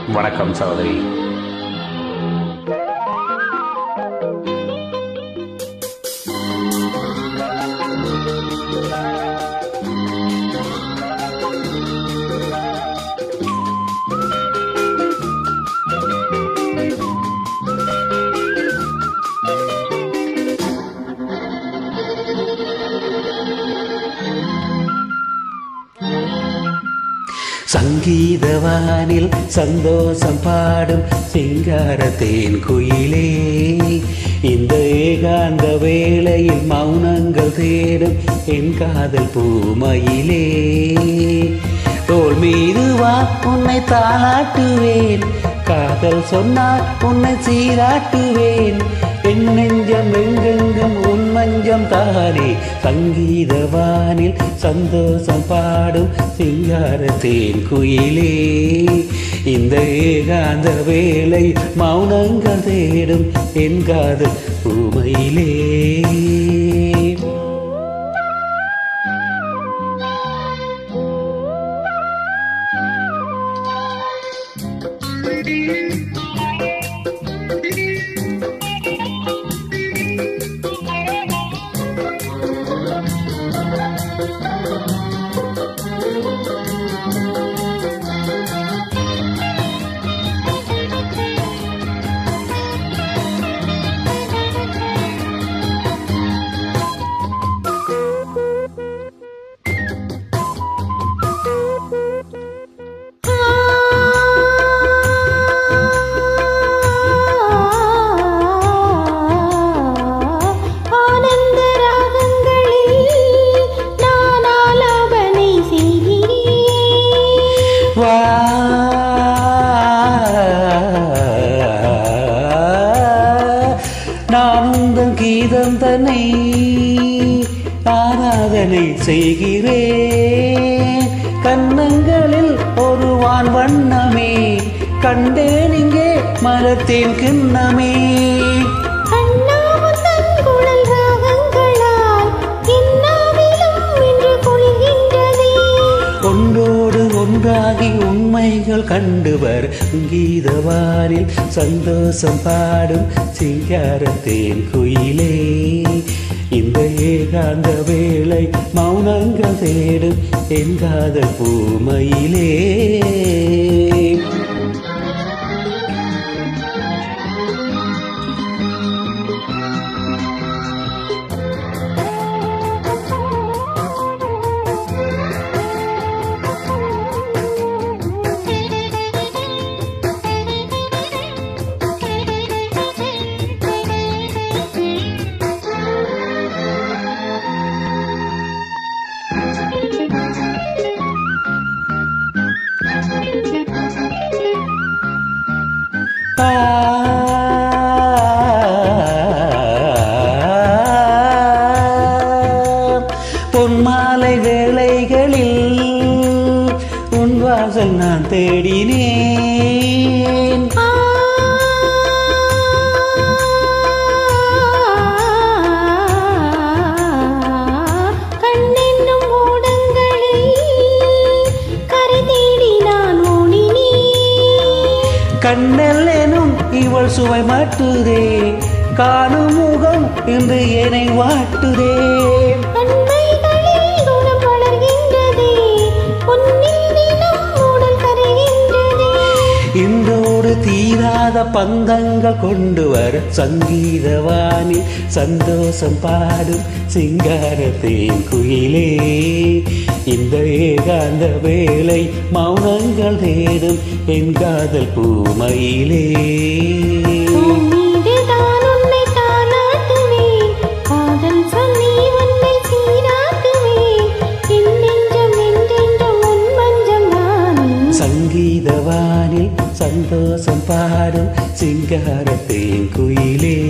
வணக்கம் சகோதரி சங்கீதவானில் சந்தோஷம் பாடும் சிங்காரத்தேன் குயிலே இந்த ஏகாந்த வேளையில் மௌனங்கள் தேடும் என் காதல் பூமயிலே தோல் மீது வா உன்னை தாளாட்டுவேன் காதல் சொன்னால் உன்னை சீராட்டுவேன் என் நெஞ்சம் எங்கெங்கும் உன் மஞ்சம் தானே சங்கீதவானில் சந்தோஷம் பாடும் சிங்காரத்தேன் குயிலே இந்த ஏகாந்த வேளை மௌனங்கள் தேடும் என் காதல் பூமையிலே ஆனந்த ராகங்களில் நான் ஆலாபனை செய்கிறேன் வா நான் உந்தன் கீதம் தன்னை ஆராதனை செய்கிறேன் கன்னங்களில் ஒரு வான் வண்ணமே கண்டேன் இங்கே மரத்தின் கிண்ணமே அண்ணாவும் தன் குழல் ராகங்களால் என்னாவிலும் இன்று குளிர்கின்றதே ஒன்றோடு ஒன்றாகி உண்மைகள் கண்டுவர் கீதவானில் சந்தோஷம் பாடும் சிங்காரத்தேன் குயிலே இந்த ஏகாந்த வேளை மௌனங்கள் தேடும் என் காதல் பூமையிலே பொன்மாலை வேளைகளில் உன் வாசல் நான் தேடினேன் கண்ணென்னும் ஓடங்களில் கரை தேடி நான் ஓடினேன் கண்ணல் எனும் இவள் சுவை மாட்டுதே காணும் முகம் இன்று என்னை வாட்டுதே அண்மைகளில் குணம் வளர்கின்றதே பொன்னில் தினம் உடல் கரைகின்றதே இன்றோடு தீராத பந்தங்கள் கொண்டு வர சங்கீதவாணி சந்தோஷம் பாடும் சிங்காரத்தேன் குயிலே இந்த ஏகாந்த வேளை மௌனங்கள் தேடும் என் காதல் பூமையிலே உன் மீது தான் உன்னை தாலாட்டுவேன் காதல் சொல்லி உன்னை சீராட்டுவேன் என் நெஞ்சம் என்றென்றும் உன் மஞ்சம் நானே சங்கீதவானில் சந்தோஷம் பாடும் சிங்காரத்தேன் குயிலே